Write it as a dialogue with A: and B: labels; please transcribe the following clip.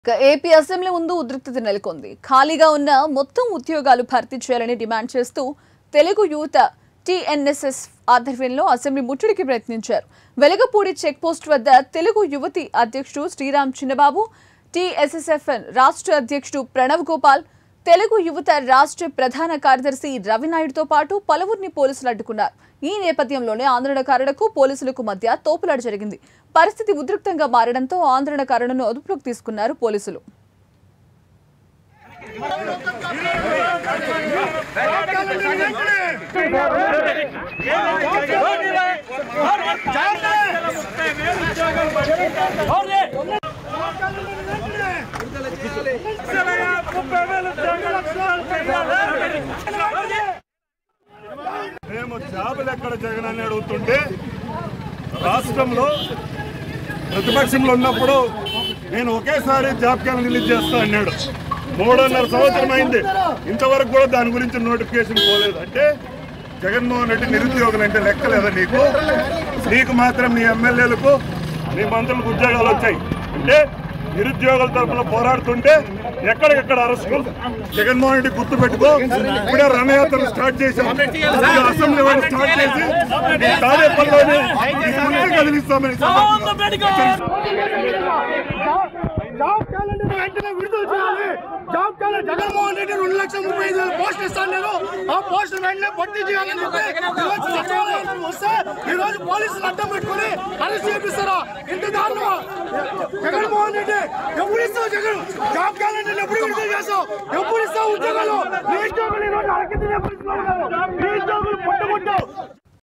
A: ఇక AP assembly ముందు ఉద్రిక్తత నెలకొంది ఖాళీగా ఉన్న మొత్తం ఉద్యోగాలు భర్తీ చేయాలని డిమాండ్ చేస్తూ తెలుగు యువత టీఎన్ఎస్ఎస్ ఆధ్వర్యంలో అసెంబ్లీ ముట్టడికి ప్రయత్నించారు వెలగపూడి చెక్ పోస్ట్ వద్ద తెలుగు యువతి అధ్యక్షుడు శ్రీరామ్ చిన్నబాబు టీఎస్ఎస్ఎఫ్ఎన్ రాష్ట్ర అధ్యక్షుడు ప్రణవ్ గోపాల్ తెలుగు యువత రాష్ట్ర ప్రధాన కార్యదర్శి రవినాయుడుతో పాటు పలువురిని పోలీసులు అడ్డుకున్నారు ఈ నేపథ్యంలోనే ఆందోళనకారులకు పోలీసులకు మధ్య తోపులాట జరిగింది పరిస్థితి ఉద్రిక్తంగా మారడంతో ఆందోళనకారులను అదుపులోకి తీసుకున్నారు పోలీసులు
B: మేము జాబులు ఎక్కడ జగన్ అని అడుగుతుంటే రాష్ట్రంలో ప్రతిపక్షంలో ఉన్నప్పుడు నేను ఒకేసారి జాబ్ క్యాలెండర్ రిలీజ్ చేస్తా అన్నాడు మూడున్నర సంవత్సరం అయింది ఇంతవరకు కూడా దాని గురించి నోటిఫికేషన్ పోలేదు అంటే జగన్మోహన్ రెడ్డి నిరుద్యోగులు అంటే లెక్కలేదా నీకు నీకు మాత్రం నీ ఎమ్మెల్యేలకు నీ మంత్రులకు ఉద్యోగాలు వచ్చాయి అంటే నిరుద్యోగుల తరఫున పోరాడుతుంటే ఎక్కడికెక్కడ అరెస్ట్ జగన్మోహన్ రెడ్డి గుర్తు పెట్టుకో ఇప్పుడే రణయాత్ర స్టార్ట్ చేశాం ఇప్పుడు అసెంబ్లీ వాళ్ళు స్టార్ట్ చేసి ఈ తాడేపల్లిలోనే ఈ ముందు కదిలిస్తామని
C: జాబ్ క్యాలెండర్ వెంటనే విడుదల చేయాలి జాబ్ క్యాలెండర్ జగన్మోహన్ రెడ్డి రెండు లక్షల ముప్పై ఐదు వేల పోస్టులు ఇస్తాను నేను ఆ పోస్టులు వెంటనే భర్తీ చేయాలని చెప్పి ఈ రోజు సచివాలయం వస్తే ఈ రోజు పోలీసులు అడ్డం పెట్టుకుని అరెస్ట్ చేపిస్తారా ఇంత దారుణమా జగన్మోహన్ రెడ్డి ఎప్పుడు ఇస్తావు జగన్ జాబ్ క్యాలెండర్ ఎప్పుడు విడుదల చేస్తావు ఎప్పుడు ఇస్తావు ఉద్యోగాలు నిరుద్యోగులు ఈ రోజు అరకెత్తిన పరిస్థితుల్లో ఉన్నారు నిరుద్యోగులు పట్టుకుంటావు